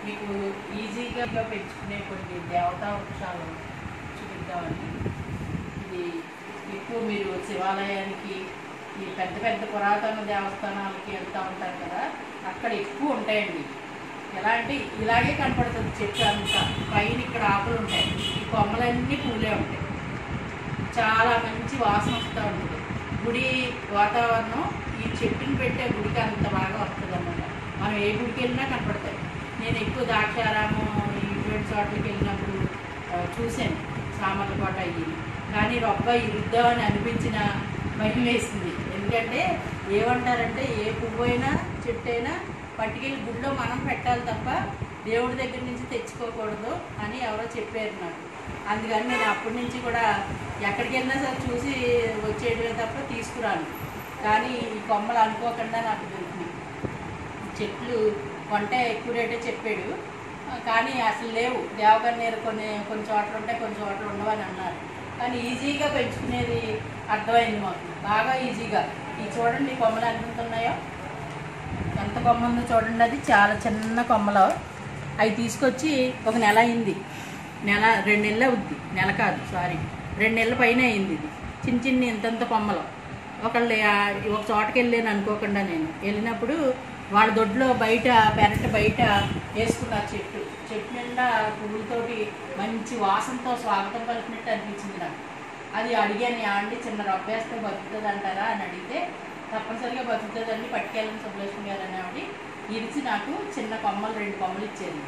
మీకు ఈజీగా పెంచుకునే కొన్ని దేవతా వృక్షాలు చూపిద్దామని ఇది ఎక్కువ మీరు శివాలయానికి ఈ పెద్ద పెద్ద పురాతన దేవస్థానాలకి వెళ్తూ ఉంటారు కదా అక్కడ ఎక్కువ ఉంటాయండి ఎలా అంటే ఇలాగే కనపడుతుంది చెట్టు అంతా పైన ఇక్కడ ఆకులు ఉంటాయి ఈ కొమ్మలన్నీ పూలే ఉంటాయి చాలా మంచి వాసన వస్తూ ఉంటుంది గుడి వాతావరణం ఈ చెట్టుని పెట్టే గుడికి అంత బాగా వస్తుంది అన్నమాట మనం ఏ గుడికి వెళ్ళినా కనపడతాయి నేను ఎక్కువ ద్రాక్షారామం ఈవెంట్ చోట్లకి వెళ్ళినప్పుడు ఆ, చూశాను సామర్లకోట అయ్యి కానీ రొబ్బ ఇరుద్దామని అనిపించిన మహిమ వేసింది ఎందుకంటే ఏమంటారంటే ఏ పువ్వు అయినా చెట్టు అయినా పట్టుకెళ్ళి గుడిలో మనం పెట్టాలి తప్ప దేవుడి దగ్గర నుంచి తెచ్చుకోకూడదు అని ఎవరో చెప్పారు నాకు అందుకని నేను అప్పటి నుంచి కూడా ఎక్కడికి వెళ్ళినా సరే చూసి వచ్చేయడమే తప్ప తీసుకురాను కానీ ఈ కొమ్మలు అనుకోకుండా నాకు దొరికినాయి చెట్లు కొంటే ఎక్కువ రేటే చెప్పాడు ఆ, కానీ అసలు లేవు దేవగన్నేరు కొన్ని కొన్ని చోట్ల ఉంటాయి కొన్ని చోట్ల ఉండవని అన్నారు కానీ ఈజీగా పెంచుకునేది అర్థమైంది మాకు బాగా ఈజీగా ఈ చూడండి ఈ కొమ్మలు ఎంత ఉంటున్నాయో ఎంత కొమ్మ ఉందో చూడండి అది చాలా చిన్న కొమ్మలు అవి తీసుకొచ్చి ఒక నెల అయింది నెల రెండు నెలలు అవుద్ది నెల కాదు సారీ రెండు నెలల పైన అయింది ఇది చిన్న చిన్న ఇంతంత కొమ్మలు ఒకళ్ళు ఆ- ఒక చోటకి వెళ్ళాను అనుకోకుండా నేను వెళ్ళినప్పుడు వాళ్ళ దొడ్లో బయట పెరట బయట వేసుకున్నారు చెట్టు చెట్టు నిండా పువ్వులతోటి మంచి వాసనతో స్వాగతం పలికినట్టు అనిపించింది నాకు అది అడిగాను యాండి చిన్న రొబ్బేస్తే బతుకుతుంది అంటారా అని అడిగితే తప్పనిసరిగా బతుకుతుందండి పట్టుకెళ్ళని సుబ్బలక్ష్మి గారు అని ఆవిడ ఇరిచి నాకు చిన్న కొమ్మలు రెండు కొమ్మలు ఇచ్చేది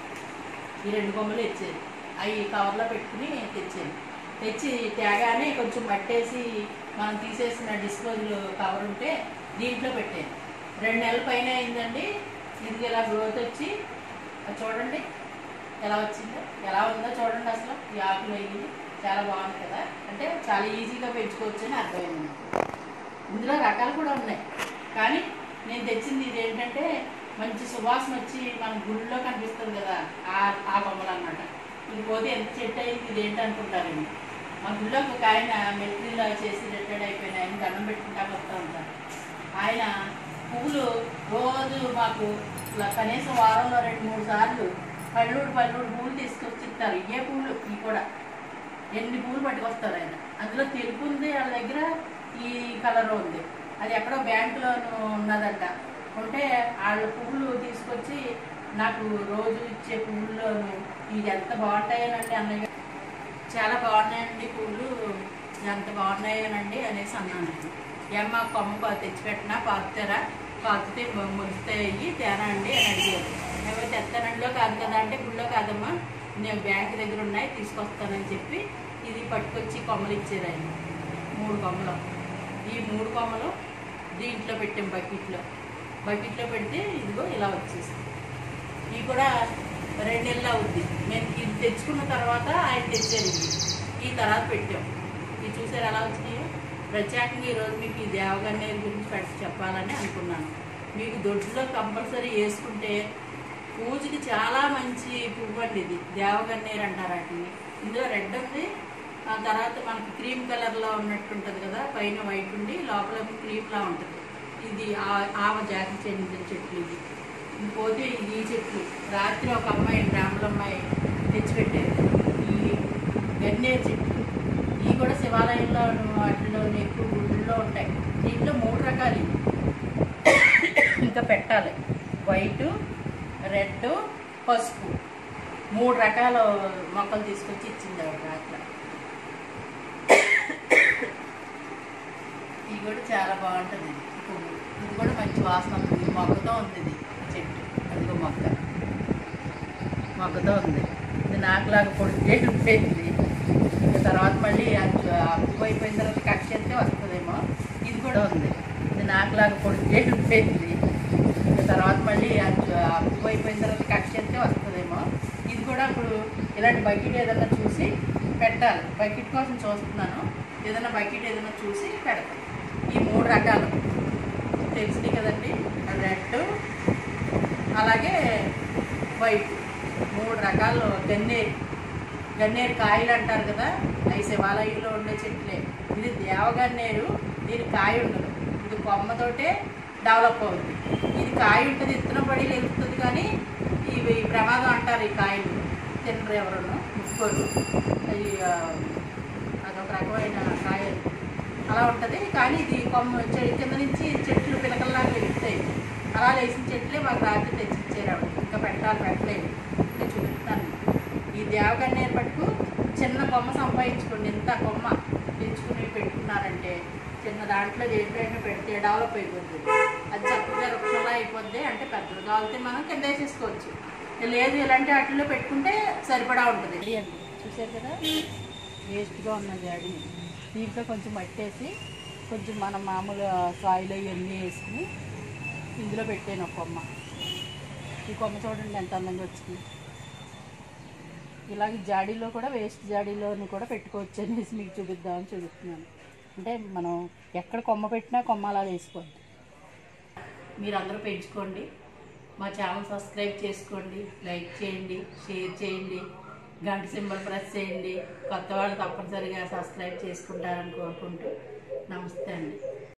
ఈ రెండు కొమ్మలు ఇచ్చేది అవి కవర్లో పెట్టుకుని తెచ్చేది తెచ్చి తేగానే కొంచెం పట్టేసి మనం తీసేసిన డిస్పోజల్ కవర్ ఉంటే దీంట్లో పెట్టేది రెండు నెలల పైన అయిందండి ఇది ఇలా గ్రోత్ వచ్చి అది చూడండి ఎలా వచ్చిందో ఎలా ఉందో చూడండి అసలు ఈ ఆకులు అయ్యింది చాలా బాగుంది కదా అంటే చాలా ఈజీగా పెంచుకోవచ్చు అని అర్థమైంది నాకు ఇందులో రకాలు కూడా ఉన్నాయి కానీ నేను తెచ్చింది ఇది ఏంటంటే మంచి సువాసన వచ్చి మన గుళ్ళో కనిపిస్తుంది కదా ఆ ఆ బొమ్మలు అన్నమాట ఇది పోతే ఎంత చెట్టు అయింది ఇది ఏంటి అనుకుంటారండి మా గుళ్ళో ఒక ఆయన మెట్రీలో చేసి రిటైర్డ్ అయిపోయిన ఆయన దండం పెట్టుకుంటా వస్తూ ఉంటారు ఆయన పువ్వులు రోజు మాకు ఇలా కనీసం వారంలో రెండు మూడు సార్లు పల్లూరు పల్లూరు పువ్వులు తీసుకొచ్చి ఇస్తారు ఇవే పువ్వులు ఇవి కూడా ఎన్ని పువ్వులు పట్టుకొస్తారు ఆయన అందులో తెలుపు ఉంది వాళ్ళ దగ్గర ఈ కలర్ ఉంది అది ఎక్కడో బ్యాంకులో ఉన్నదంట ఉంటే వాళ్ళ పువ్వులు తీసుకొచ్చి నాకు రోజు ఇచ్చే పువ్వుల్లోను ఇది ఎంత బాగుంటాయనండి అన్నయ్య చాలా బాగున్నాయండి పువ్వులు ఎంత బాగున్నాయనండి అనేసి అన్నాను నేను ఏమ్మా కొమ్మ పా- తెచ్చిపెట్టినా పాకుతారా పాకితే ముగిస్తాయి తేనా అండి అని అడిగారు ఏమో తెస్తానండిలో కాదు కదా అంటే గుళ్ళో కాదమ్మా నేను బ్యాంక్ దగ్గర ఉన్నాయి తీసుకొస్తానని చెప్పి ఇది పట్టుకొచ్చి కొమ్మలు ఇచ్చారు ఆయన మూడు కొమ్మలు ఈ మూడు కొమ్మలు దీంట్లో పెట్టాం బకెట్లో బకెట్లో పెడితే ఇదిగో ఇలా వచ్చేసింది ఇవి కూడా రెండు నెలలు అవుద్ది మేము ఇది తెచ్చుకున్న తర్వాత ఆయన తెచ్చారు ఇది ఈ తర్వాత పెట్టాం ఇది చూసారు ఎలా వచ్చినాయో ప్రత్యేకంగా ఈరోజు మీకు ఈ దేవగన్నేరు గురించి పెట్టి చెప్పాలని అనుకున్నాను మీకు దొడ్లో కంపల్సరీ వేసుకుంటే పూజకి చాలా మంచి పువ్వు అండి ఇది దేవగన్నేరు అంటారు వాటిని ఇందులో రెడ్ ఉంది ఆ తర్వాత మనకి క్రీమ్ కలర్లో ఉన్నట్టు ఉంటుంది కదా పైన వైట్ ఉండి లోపల క్రీమ్లా ఉంటుంది ఇది ఆ- ఆవ జాతి చెందిన చెట్లు ఇది ఇది పోతే ఇది ఈ చెట్లు రాత్రి ఒక అమ్మాయి గ్రాముల అమ్మాయి తెచ్చిపెట్టారు ఈ గన్నేరు చెట్లు ఇవి కూడా శివాలయంలో వాటిలో ఎక్కువ గుళ్ళలో ఉంటాయి దీంట్లో మూడు రకాలు ఇవి. ఇంకా పెట్టాలి వైట్ రెడ్ పసుపు మూడు రకాల మొక్కలు తీసుకొచ్చి ఇచ్చింది ఆవిడ రాత్రి ఇది కూడా చాలా బాగుంటుంది ఇది పువ్వు ఇది కూడా మంచి వాసన ఉంది మొక్కతో ఉంది ఇది చెట్టు అదిగో మొక్క మొక్కతో ఉంది ఇది నాకులాగా పొడి పోయింది ఇంకా తర్వాత మళ్ళీ అది ఆ పువ్వు అయిపోయిన తర్వాత కట్ చేస్తే వస్తుందేమో ఇది కూడా ఉంది ఇది నాకులాగా పొడి పోయింది ఇంకా తర్వాత మళ్ళీ అది ఆ పువ్వు అయిపోయిన తర్వాత కట్ చేస్తే వస్తుందేమో ఇది కూడా ఇప్పుడు ఇలాంటి బకెట్ ఏదైనా చూసి పెట్టాలి బకెట్ కోసం చూస్తున్నాను ఏదైనా బకెట్ ఏదైనా చూసి పెడతాను ఈ మూడు రకాలు తెలిసినాయి కదండి రెడ్ అలాగే వైట్ మూడు రకాలు గన్నేరు గన్నేరు కాయలు అంటారు కదా అవి శివాలయంలో ఉండే చెట్లే ఇది దేవగన్నేరు దీని కాయ ఉండదు ఇది కొమ్మతోటే డెవలప్ అవుతుంది ఇది కాయ ఉంటుంది ఇత్తనం పడి వెళ్తుంది కానీ ఇవి ప్రమాదం అంటారు ఈ కాయలు తినరు ఎవరును ముట్టుకోరు అవి ఆ, అదొక రకమైన కాయలు అలా ఉంటుంది కానీ ఇది కొమ్మ చె- కింద నుంచి చెట్లు పిలకల్లాగా వెళ్తాయి అలా లేచిన చెట్లే మాకు రాత్రి తెచ్చిచ్చారు ఆవిడ ఇంకా పెట్టాలి పెట్టలేదు ఇంకా చూపిస్తాను ఈ దేవగన్నేరు పట్టుకు చిన్న కొమ్మ సంపాదించుకోండి ఎంత కొమ్మ పెంచుకుని పెట్టుకున్నారంటే చిన్న దాంట్లో దేంట్లోనే పెడితే డెవలప్ అయిపోతుంది అది చక్కగా వృక్షంలా అయిపోద్ది అంటే పెద్దలు కావాలితే మనం కింద వేసేసుకోవచ్చు లేదు ఇలాంటి వాటిల్లో పెట్టుకుంటే సరిపడా ఉంటుంది ఇది అండి చూసారు కదా వేస్ట్గా ఉన్న జాడి దీంట్లో కొంచెం మట్టి వేసి కొంచెం మనం మామూలు సాయిల్ ఇవన్నీ వేసుకుని ఇందులో పెట్టాను ఒక కొమ్మ ఈ కొమ్మ చూడండి ఎంత అందంగా వచ్చింది ఇలాగ జాడీలో కూడా వేస్ట్ జాడీలోని కూడా పెట్టుకోవచ్చు అనేసి మీకు చూపిద్దామని చూపిస్తున్నాను అంటే మనం ఎక్కడ కొమ్మ పెట్టినా కొమ్మ అలా వేసుకోవద్దు మీరు అందరూ పెంచుకోండి మా ఛానల్ సబ్స్క్రైబ్ చేసుకోండి లైక్ చేయండి షేర్ చేయండి గంట సింబల్ ప్రెస్ చేయండి కొత్త వాళ్ళు తప్పనిసరిగా సబ్స్క్రైబ్ చేసుకుంటారని కోరుకుంటూ నమస్తే అండి